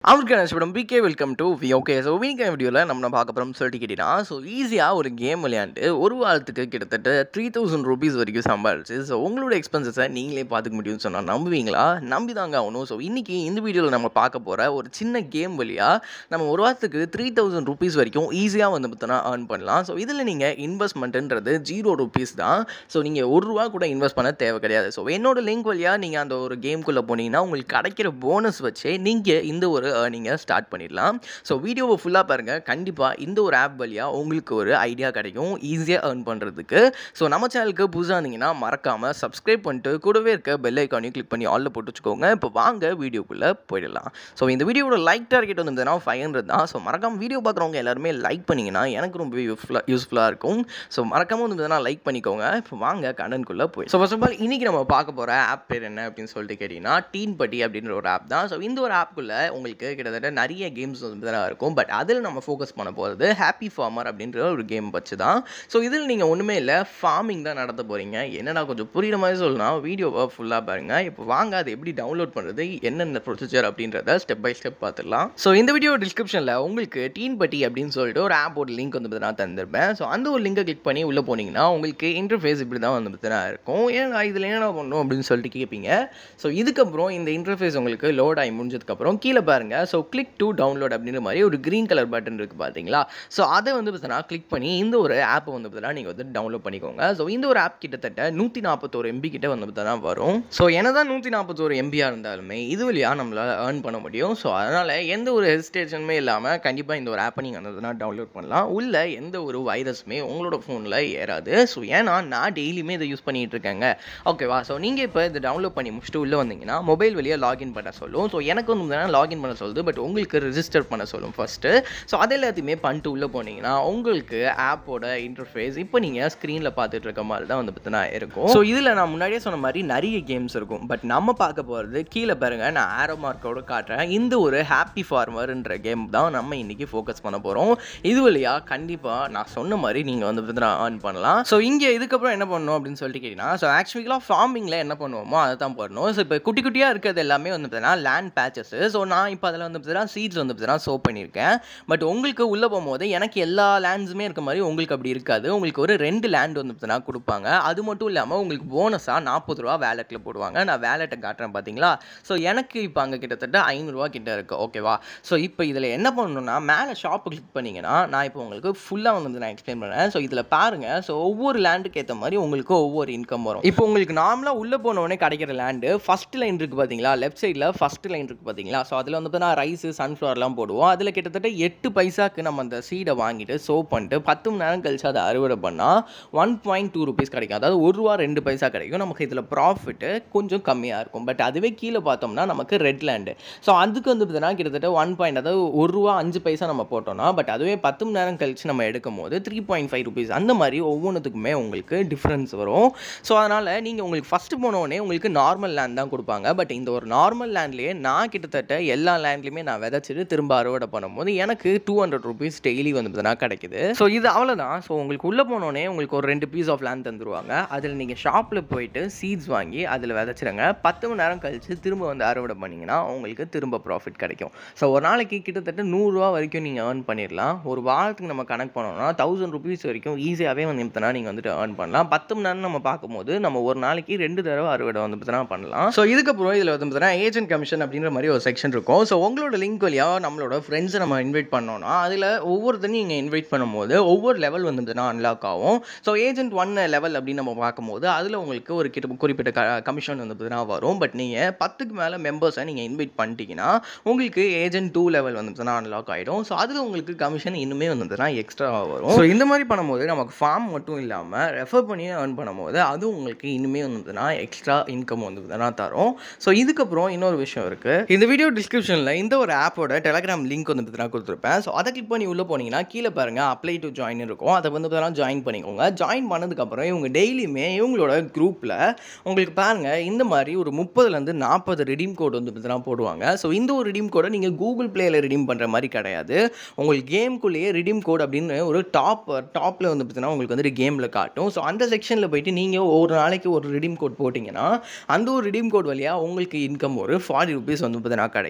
அவருக்கு நினச்சிப்படும் PK welcome to V okay so weekend வீடியோவில் நம்ம பார்க்க போகிறோம் சொல்லிட்டு கேட்டிங்கன்னா ஸோ ஈஸியாக ஒரு கேம் விளையாண்டு ஒரு வாரத்துக்கு கிட்டத்தட்ட த்ரீ தௌசண்ட் ருபீஸ் வரைக்கும் சம்பாதிச்சு ஸோ உங்களோட எக்ஸ்பென்சஸை நீங்களே பார்த்துக்க முடியும்னு சொன்னால் நம்புவீங்களா நம்பி தாங்க ஆகணும் ஸோ இன்றைக்கி இந்த வீடியோவில் நம்ம பார்க்க போகிற ஒரு சின்ன கேம் வழியாக நம்ம ஒரு வாரத்துக்கு த்ரீ தௌசண்ட் ருபீஸ் வரைக்கும் ஈஸியாக வந்து பார்த்தோன்னா ஏர்ன் பண்ணலாம் ஸோ இதில் நீங்கள் இன்வெஸ்ட்மெண்ட்டுன்றது ஜீரோ ருபீஸ் தான் ஸோ நீங்கள் ஒரு ரூபா கூட இன்வெஸ்ட் பண்ண தேவை கிடையாது ஸோ என்னோட லிங்க் வழியாக நீங்கள் அந்த ஒரு கேம்குள்ளே போனீங்கன்னா உங்களுக்கு கிடைக்கிற போனஸ் வச்சு நீங்கள் இந்த ஒரு ஏர்னிங்கை ஸ்டார்ட் பண்ணிடலாம் ஸோ வீடியோவை ஃபுல்லாக பாருங்கள் கண்டிப்பாக இந்த ஒரு ஆப் வழியாக உங்களுக்கு ஒரு ஐடியா கிடைக்கும் ஈஸியாக ஏர்ன் பண்ணுறதுக்கு ஸோ நம்ம சேனலுக்கு புதுசாக இருந்தீங்கன்னா மறக்காமல் சப்ஸ்கிரைப் பண்ணிட்டு கூடவே இருக்க பெல் ஐக்கானையும் கிளிக் பண்ணி ஆலில் போட்டு வச்சுக்கோங்க இப்போ வாங்க வீடியோக்குள்ளே போயிடலாம் ஸோ இந்த வீடியோவோட லைக் டார்கெட் வந்து ஃபைவ் ஹண்ட்ரட் தான் ஸோ மறக்காம வீடியோ பார்க்குறவங்க எல்லாருமே லைக் பண்ணிங்கன்னா எனக்கு ரொம்ப யூஸ்ஃபுல்லாக யூஸ்ஃபுல்லாக இருக்கும் ஸோ மறக்காம வந்து லைக் பண்ணிக்கோங்க இப்போ வாங்க கண்டனுக்குள்ளே போய் ஸோ ஃபர்ஸ்ட் ஆஃப் ஆல் இன்றைக்கி நம்ம பார்க்க போகிற ஆப் பேர் என்ன அப்படின்னு சொல்லிட்டு கேட்டிங்கன்னா டீன் பட்டி அப்படின்ற ஒரு ஆப் தான் ஸோ இந்த ஒரு ஆப்புக்குள்ளே உங்களுக்கு கிட்டத்தட்ட நிறைய கேம்ஸ் வந்து தான் இருக்கும் பட் அதில் நம்ம ஃபோக்கஸ் பண்ண போகிறது ஹாப்பி ஃபார்மர் அப்படின்ற ஒரு கேம் வச்சு தான் ஸோ இதில் நீங்கள் ஒன்றுமே இல்லை ஃபார்மிங் தான் நடத்த போகிறீங்க என்னடா கொஞ்சம் புரியுற மாதிரி சொல்லலாம் வீடியோவை ஃபுல்லாக பாருங்கள் இப்போ வாங்க அதை எப்படி டவுன்லோட் பண்ணுறது என்னென்ன ப்ரொசீஜர் அப்படின்றத ஸ்டெப் பை ஸ்டெப் பார்த்துடலாம் ஸோ இந்த வீடியோ டிஸ்கிரிப்ஷனில் உங்களுக்கு டீன் பட்டி அப்படின்னு சொல்லிட்டு ஒரு ஆப்போட லிங்க் வந்து நான் தந்திருப்பேன் ஸோ அந்த ஒரு லிங்கை கிளிக் பண்ணி உள்ளே போனீங்கன்னா உங்களுக்கு இன்டர்ஃபேஸ் இப்படி தான் வந்து பார்த்தீங்கன்னா இருக்கும் ஏன்னா இதில் என்ன பண்ணணும் அப்படின்னு சொல்லிட்டு கேட்பீங்க ஸோ இதுக்கப்புறம் இந்த இன்டர்ஃபேஸ் உங்களுக்கு லோட் ஆகி முடிஞ்சதுக்கப்புறம் கீழே பாருங்கள் ஸோ கிளிக் டு டவுன்லோட் அப்படின்ற மாதிரி ஒரு க்ரீன் கலர் பட்டன் இருக்குது பார்த்தீங்களா ஸோ அதை வந்து பார்த்தீங்கன்னா கிளிக் பண்ணி இந்த ஒரு ஆப்பை வந்து பார்த்தீங்கன்னா நீங்கள் வந்து டவுன்லோட் பண்ணிக்கோங்க ஸோ இந்த ஒரு ஆப் கிட்டத்தட்ட நூற்றி நாற்பத்தோரு எம்பி கிட்ட வந்து பார்த்தீங்கன்னா வரும் ஸோ என்னதான் நூற்றி நாற்பத்தோரு எம்பியாக இருந்தாலுமே இது வழியாக நம்மளால் ஏர்ன் பண்ண முடியும் ஸோ அதனால் எந்த ஒரு ஹெசிடேஷனுமே இல்லாமல் கண்டிப்பாக இந்த ஒரு ஆப்பை நீங்கள் வந்து டவுன்லோட் பண்ணலாம் உள்ள எந்த ஒரு வைரஸுமே உங்களோட ஃபோனில் ஏறாது ஸோ ஏன்னா நான் டெய்லியுமே இதை யூஸ் பண்ணிகிட்டு இருக்கேங்க ஓகேவா ஸோ நீங்கள் இப்போ இதை டவுன்லோட் பண்ணி முடிச்சுட்டு உள்ளே வந்தீங்கன்னா மொபைல் வழியாக லாகின் பண்ண சொல்லும் ஸோ எனக்கு வந்து லாகின் பண்ண சொல்லுது பட் உங்களுக்கு ரிஜிஸ்டர் பண்ண சொல்லும் ஃபஸ்ட்டு ஸோ அது எல்லாத்தையுமே பண்ணிட்டு உள்ளே போனீங்கன்னா உங்களுக்கு ஆப்போட இன்டர்ஃபேஸ் இப்போ நீங்கள் ஸ்க்ரீனில் பார்த்துட்டு இருக்க மாதிரி தான் வந்து பார்த்தீங்கன்னா இருக்கும் ஸோ இதில் நான் முன்னாடியே சொன்ன மாதிரி நிறைய கேம்ஸ் இருக்கும் பட் நம்ம பார்க்க போகிறது கீழே பாருங்க நான் ஆரோ மார்க்கோட காட்டுறேன் இந்த ஒரு ஹாப்பி ஃபார்மர்ன்ற கேம் தான் நம்ம இன்றைக்கி ஃபோக்கஸ் பண்ண போகிறோம் இது வழியாக கண்டிப்பாக நான் சொன்ன மாதிரி நீங்கள் வந்து பார்த்தீங்கன்னா ஏர்ன் பண்ணலாம் ஸோ இங்கே இதுக்கப்புறம் என்ன பண்ணணும் அப்படின்னு சொல்லிட்டு கேட்டிங்கன்னா ஸோ ஆக்சுவலாக ஃபார்மிங்கில் என்ன பண்ணுவோமோ அதை தான் பண்ணணும் ஸோ இப்போ குட்டி குட்டியாக இருக்கிறது எல்லாமே வந்து பார்த்தீங்கன்னா லேண்ட் பேச்சஸ் ஸோ நான் இப்போ அதில் வந்து பார்த்தீங்கன்னா சீட்ஸ் வந்து பார்த்தீங்கன்னா சோ பண்ணியிருக்கேன் பட் உங்களுக்கு உள்ளே போகும்போது எனக்கு எல்லா லேண்ட்ஸுமே இருக்க மாதிரி உங்களுக்கு அப்படி இருக்காது உங்களுக்கு ஒரு ரெண்டு லேண்ட் வந்து பார்த்தீங்கன்னா கொடுப்பாங்க அது மட்டும் இல்லாமல் உங்களுக்கு போனஸாக நாற்பது ரூபா வேலெட்டில் போடுவாங்க நான் வேலெட்டை காட்டுறேன் பார்த்தீங்களா ஸோ எனக்கு இப்போ அங்கே கிட்டத்தட்ட ஐநூறுரூவா கிட்ட இருக்குது ஓகேவா ஸோ இப்போ இதில் என்ன பண்ணணும்னா மேலே ஷாப்பு கிளிக் பண்ணிங்கன்னா நான் இப்போ உங்களுக்கு ஃபுல்லாக வந்து நான் எக்ஸ்பிளைன் பண்ணுறேன் ஸோ இதில் பாருங்கள் ஸோ ஒவ்வொரு லேண்டுக்கு ஏற்ற மாதிரி உங்களுக்கு ஒவ்வொரு இன்கம் வரும் இப்போ உங்களுக்கு நார்மலாக உள்ளே போனோடனே கிடைக்கிற லேண்டு ஃபஸ்ட் லைன் இருக்குது பார்த்தீங்களா லெஃப்ட் சைடில் ஃபஸ்ட் லைன் இருக்குது பார்த்தீங்களா ஸோ அதில் வந்து பார்த்தீங்கன்னா ரைஸு சன்ஃப்ளவர்லாம் போடுவோம் அதில் கிட்டத்தட்ட எட்டு பைசாக்கு நம்ம அந்த சீடை வாங்கிட்டு சோ பண்ணிட்டு பத்து மணி நேரம் கழிச்சு அதை அறுவடை பண்ணால் ஒன் பாயிண்ட் டூ ருபீஸ் கிடைக்கும் அதாவது ஒரு ரூபா ரெண்டு பைசா கிடைக்கும் நமக்கு இதில் ப்ராஃபிட்டு கொஞ்சம் கம்மியாக இருக்கும் பட் அதுவே கீழே பார்த்தோம்னா நமக்கு ரெட் லேண்டு ஸோ அதுக்கு வந்து பார்த்தீங்கன்னா கிட்டத்தட்ட ஒன் பாயிண்ட் அதாவது ஒரு ரூபா அஞ்சு பைசா நம்ம போட்டோம்னா பட் அதுவே பத்து மணி நேரம் கழிச்சு நம்ம எடுக்கும் போது த்ரீ பாயிண்ட் ஃபைவ் ருபீஸ் அந்த மாதிரி ஒவ்வொன்றுத்துக்குமே உங்களுக்கு டிஃப்ரென்ஸ் வரும் ஸோ அதனால் நீங்கள் உங்களுக்கு ஃபஸ்ட்டு போனோடனே உங்களுக்கு நார்மல் லேண்ட் தான் கொடுப்பாங்க பட் இந்த ஒரு நார்மல் லேண்ட்லேயே நான் கிட்டத்தட்ட எல்லா லேண்ட்லேயுமே நான் விதைச்சிட்டு திரும்ப அறுவடை பண்ணும்போது எனக்கு டூ ஹண்ட்ரட் ருபீஸ் டெய்லி வந்து பார்த்தீங்கன்னா கிடைக்குது ஸோ இது அவ்வளோதான் ஸோ உங்களுக்கு உள்ளே போனோடனே உங்களுக்கு ஒரு ரெண்டு பீஸ் ஆஃப் லேண்ட் தந்துருவாங்க அதில் நீங்கள் ஷாப்பில் போயிட்டு சீட்ஸ் வாங்கி அதில் விதைச்சிருங்க பத்து மணி நேரம் கழிச்சு திரும்ப வந்து அறுவடை பண்ணிங்கன்னா உங்களுக்கு திரும்ப ப்ராஃபிட் கிடைக்கும் ஸோ ஒரு நாளைக்கு கிட்டத்தட்ட நூறுரூவா வரைக்கும் நீங்கள் ஏர்ன் பண்ணிடலாம் ஒரு வாரத்துக்கு நம்ம கனெக்ட் பண்ணோம்னா தௌசண்ட் ருபீஸ் வரைக்கும் ஈஸியாகவே வந்து பார்த்தோன்னா நீங்கள் வந்துட்டு ஏர்ன் பண்ணலாம் பத்து மணி நேரம் நம்ம பார்க்கும்போது நம்ம ஒரு நாளைக்கு ரெண்டு தடவை அறுவடை வந்து பார்த்தோன்னா பண்ணலாம் ஸோ இதுக்கப்புறம் இதில் வந்து பார்த்தோன்னா ஏஜென்ட் கமிஷன் அப்படின்ற மாதிரி ஒரு செக்ஷன் இருக்கும் ஸோ உங்களோட லிங்க் வழியாக நம்மளோட ஃப்ரெண்ட்ஸை நம்ம இன்வைட் பண்ணோம்னா அதில் ஒவ்வொருத்தனையும் நீங்கள் இன்வைட் பண்ணும்போது ஒவ்வொரு லெவல் வந்து பார்த்தோன்னா அன்லாக் ஆகும் ஸோ ஏஜென்ட் ஒன் லெவல் அப்படின்னு நம்ம பார்க்கும்போது அதில் உங்களுக்கு ஒரு கிட்ட குறிப்பிட்ட க கமிஷன் வந்து பார்த்தீங்கன்னா வரும் பட் நீங்கள் பத்துக்கு மேலே மெம்பர்ஸை நீங்கள் இன்வைட் பண்ணிட்டீங்கன்னா உங்களுக்கு ஏஜென்ட் டூ லெவல் வந்து பார்த்தீங்கன்னா அன்லாக் ஆகிடும் ஸோ அதில் உங்களுக்கு கமிஷன் இன்னுமே வந்து பார்த்தீங்கன்னா எக்ஸ்ட்ரா வரும் ஸோ இந்த மாதிரி பண்ணும்போது நமக்கு ஃபார்ம் மட்டும் இல்லாமல் ரெஃபர் பண்ணி ஏர்ன் பண்ணும்போது அதுவும் உங்களுக்கு இன்னுமே வந்து பார்த்தீங்கன்னா எக்ஸ்ட்ரா இன்கம் வந்து பார்த்தீங்கன்னா தரும் ஸோ இதுக்கப்புறம் இன்னொரு விஷயம் இருக்குது இந்த வீடியோ டிஸ்கிரிப்ஷனில் இந்த ஒரு ஆப்போட டெலகிராம் லிங்க் வந்து பார்த்தீங்கன்னா கொடுத்துருப்பேன் ஸோ அதை கிளிக் பண்ணி உள்ளே போனீங்கன்னா கீழே பாருங்கள் அப்ளை டு ஜாயின் இருக்கும் அதை வந்து பார்த்தீங்கன்னா ஜாயின் பண்ணிக்கோங்க ஜாயின் பண்ணதுக்கப்புறம் இவங்க டெய்லியுமே இவங்களோட குரூப்பில் உங்களுக்கு பாருங்கள் இந்த மாதிரி ஒரு முப்பதுலேருந்து நாற்பது ரிடீம் கோட் வந்து பார்த்தீங்கன்னா போடுவாங்க ஸோ இந்த ஒரு ரிடீம் கோடை நீங்கள் கூகுள் ப்ளேயில் ரிடீம் பண்ணுற மாதிரி கிடையாது உங்களுக்கு கேம்குள்ளேயே ரிடீம் கோட் அப்படின்னு ஒரு டாப் டாப்பில் வந்து பார்த்தீங்கன்னா உங்களுக்கு வந்துட்டு கேமில் காட்டும் ஸோ அந்த செக்ஷனில் போயிட்டு நீங்கள் ஒரு நாளைக்கு ஒரு ரிடீம் கோட் போட்டிங்கன்னா அந்த ஒரு ரிடீம் கோட் வழியாக உங்களுக்கு இன்கம் ஒரு ஃபார்ட்டி ருபீஸ் வந்து பார்த்தீங்கன்னா கிடைக்கும் ஸோ அந்த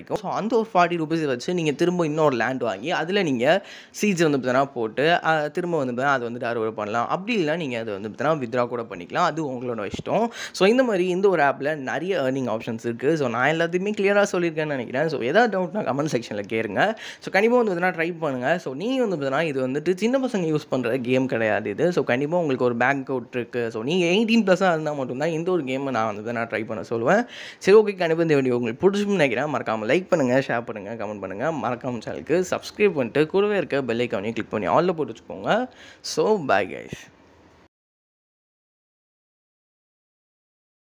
அந்த ஒரு ஃபார்ட்டி ருபீஸ் வச்சு நீங்கள் திரும்ப இன்னொரு லேண்ட் வாங்கி அதில் நீங்கள் சீட்ஸ் வந்து பார்த்தீங்கன்னா போட்டு அஹ், திரும்ப வந்து பார்த்தீங்கன்னா அது வந்துட்டு அறுவடை பண்ணலாம் அப்படி இல்லை நீங்கள் அதை வந்து பார்த்தீங்கன்னா வித்ரா கூட பண்ணிக்கலாம் அது உங்களோட இஷ்டம் ஸோ இந்த மாதிரி இந்த ஒரு ஆப்பில் நிறைய ஏர்னிங் ஆப்ஷன்ஸ் இருக்குது ஸோ நான் எல்லாத்தையுமே கிளியராக சொல்லியிருக்கேன்னு நினைக்கிறேன் ஸோ எதாவது டவுட்னா கமெண்ட் செக்ஷனில் கேளுங்க ஸோ கண்டிப்பாக வந்து பார்த்தீங்கன்னா ட்ரை பண்ணுங்கள் ஸோ நீங்கள் வந்து பார்த்தீங்கன்னா இது வந்துட்டு சின்ன பசங்க யூஸ் பண்ணுற கேம் கிடையாது இது ஸோ கண்டிப்பாக உங்களுக்கு ஒரு பேங்க் அவுட் இருக்குது ஸோ நீங்கள் எயிட்டீன் ப்ளஸ்ஸாக இருந்தால் மட்டும்தான் இந்த ஒரு கேமை நான் வந்து நான் ட்ரை பண்ண சொல்லுவேன் சரி ஓகே கண்டிப்பாக இந்த வீடியோ உங்களுக்கு பிடிச்சுன்னு நினைக்கிறேன் மறக்காமல் லைக் பண்ணுங்கள் ஷேர் பண்ணுங்கள் கமெண்ட் பண்ணுங்கள் மறக்காமல் சேனலுக்கு சப்ஸ்கிரைப் பண்ணிட்டு கூடவே இருக்க பெல் ஐக்கானையும் கிளிக் பண்ணி ஆலில் போட்டு வச்சுக்கோங்க ஸோ பை கைஸ்